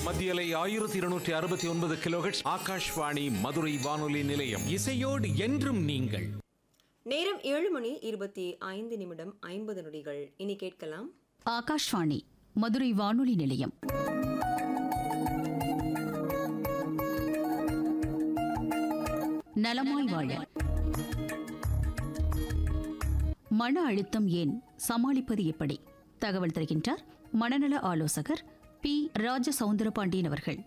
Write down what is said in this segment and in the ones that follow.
மத்தியலை ஆயிரத்தி இருநூற்றி அறுபத்தி ஒன்பது கிலோஹெட்ஸ் ஆகாஷ்வாணி மதுரை வானொலி நிலையம் இசையோடு என்றும் நீங்கள் நேரம் ஏழு மணி இருபத்தி ஐந்து நிமிடம் ஐம்பது நொடிகள் இனி கேட்கலாம் ஆகாஷ்வாணி மதுரை வானொலி நிலையம் நலமாய் வாழ மன அழுத்தம் ஏன் சமாளிப்பது எப்படி தகவல் தருகின்றார் மனநல ஆலோசகர் பி ராஜ சவுந்தரபாண்டியன் அவர்கள்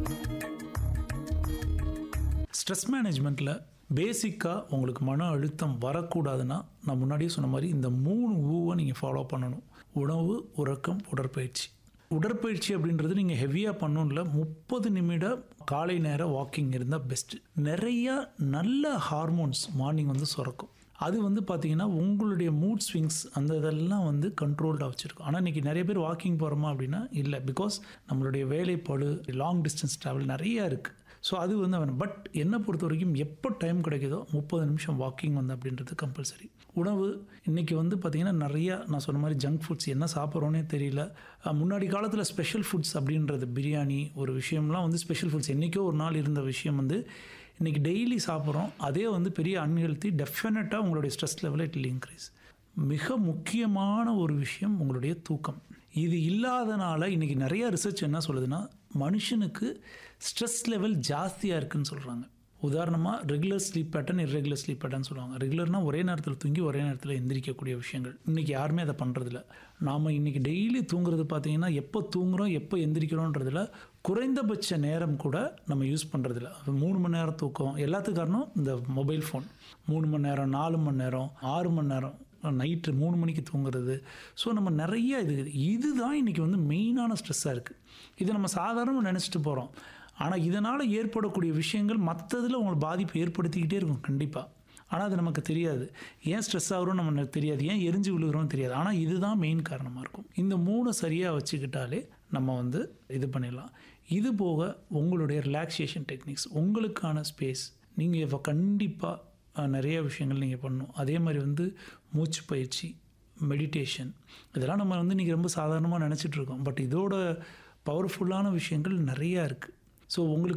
ஸ்ட்ரெஸ் மேனேஜ்மெண்ட்டில் பேசிக்காக உங்களுக்கு மன அழுத்தம் வரக்கூடாதுன்னா நான் முன்னாடியே சொன்ன மாதிரி இந்த மூணு ஊவை நீங்கள் ஃபாலோ பண்ணணும் உணவு உறக்கம் உடற்பயிற்சி உடற்பயிற்சி அப்படின்றது நீங்கள் ஹெவியாக பண்ணணும்ல முப்பது நிமிட காலை நேர வாக்கிங் இருந்தால் பெஸ்ட்டு நிறையா நல்ல ஹார்மோன்ஸ் மார்னிங் வந்து சுரக்கும் அது வந்து பார்த்தீங்கன்னா உங்களுடைய மூட் ஸ்விங்ஸ் அந்த இதெல்லாம் வந்து கண்ட்ரோல்டாக வச்சுருக்கும் ஆனால் இன்றைக்கி நிறைய பேர் வாக்கிங் போகிறோமா அப்படின்னா இல்லை பிகாஸ் நம்மளுடைய வேலைப்பளு லாங் டிஸ்டன்ஸ் ட்ராவல் நிறையா இருக்குது ஸோ அது வந்து அவன் பட் என்னை பொறுத்த வரைக்கும் எப்போ டைம் கிடைக்குதோ முப்பது நிமிஷம் வாக்கிங் வந்து அப்படின்றது கம்பல்சரி உணவு இன்றைக்கி வந்து பார்த்திங்கன்னா நிறையா நான் சொன்ன மாதிரி ஜங்க் ஃபுட்ஸ் என்ன சாப்பிட்றோன்னே தெரியல அஹ் முன்னாடி காலத்தில் ஸ்பெஷல் ஃபுட்ஸ் அப்படின்றது பிரியாணி ஒரு விஷயம்லாம் வந்து ஸ்பெஷல் ஃபுட்ஸ் என்றைக்கோ ஒரு நாள் இருந்த விஷயம் வந்து இன்றைக்கி டெய்லி சாப்பிட்றோம் அதே வந்து பெரிய அன்ஹெல்த்தி டெஃபினட்டாக உங்களுடைய ஸ்ட்ரெஸ் லெவலை இட் will இன்க்ரீஸ் மிக முக்கியமான ஒரு விஷயம் உங்களுடைய தூக்கம் இது இல்லாதனால இன்றைக்கி நிறைய ரிசர்ச் என்ன சொல்லுதுன்னா மனுஷனுக்கு ஸ்ட்ரெஸ் லெவல் ஜாஸ்தியாக இருக்குன்னு சொல்கிறாங்க உதாரணமாக regular sleep pattern irregular sleep pattern சொல்லுவாங்க ரெகுலர்னால் ஒரே நேரத்தில் தூங்கி ஒரே நேரத்தில் எந்திரிக்கக்கூடிய விஷயங்கள் இன்றைக்கி யாருமே அதை பண்ணுறதில்ல நாம் இன்றைக்கி டெய்லி தூங்குறது பார்த்தீங்கன்னா எப்போ தூங்குறோம் எப்போ எந்திரிக்கிறோன்றதுல குறைந்தபட்ச நேரம் கூட நம்ம யூஸ் பண்ணுறதில்ல மூணு மணி நேரம் தூக்கம் எல்லாத்துக்கும் காரணம் இந்த மொபைல் ஃபோன் மூணு மணி நேரம் நாலு மணி நேரம் ஆறு மணி நேரம் நைட்டு மூணு மணிக்கு தூங்குறது ஸோ நம்ம நிறைய இது இதுதான் இன்றைக்கி வந்து மெயினான ஸ்ட்ரெஸ்ஸாக இருக்குது இதை நம்ம சாதாரணமாக நினச்சிட்டு போகிறோம் ஆனால் இதனால் ஏற்படக்கூடிய விஷயங்கள் மற்றதில் உங்களுக்கு பாதிப்பு ஏற்படுத்திக்கிட்டே இருக்கும் கண்டிப்பாக ஆனால் அது நமக்கு தெரியாது ஏன் ஸ்ட்ரெஸ் ஆகிறோம் நமக்கு தெரியாது ஏன் எரிஞ்சு விழுகிறோம் தெரியாது ஆனால் இதுதான் மெயின் காரணமாக இருக்கும் இந்த மூணு சரியாக வச்சுக்கிட்டாலே நம்ம வந்து இது பண்ணிடலாம் இது போக உங்களுடைய ரிலாக்ஸேஷன் டெக்னிக்ஸ் உங்களுக்கான ஸ்பேஸ் நீங்கள் இப்போ கண்டிப்பாக நிறைய விஷயங்கள் நீங்கள் பண்ணணும் அதே மாதிரி வந்து மூச்சு பயிற்சி மெடிடேஷன் இதெல்லாம் நம்ம வந்து இன்றைக்கி ரொம்ப சாதாரணமாக நினச்சிட்டு இருக்கோம் பட் இதோட பவர்ஃபுல்லான விஷயங்கள் நிறையா இருக்குது ஸோ உங்களுக்கு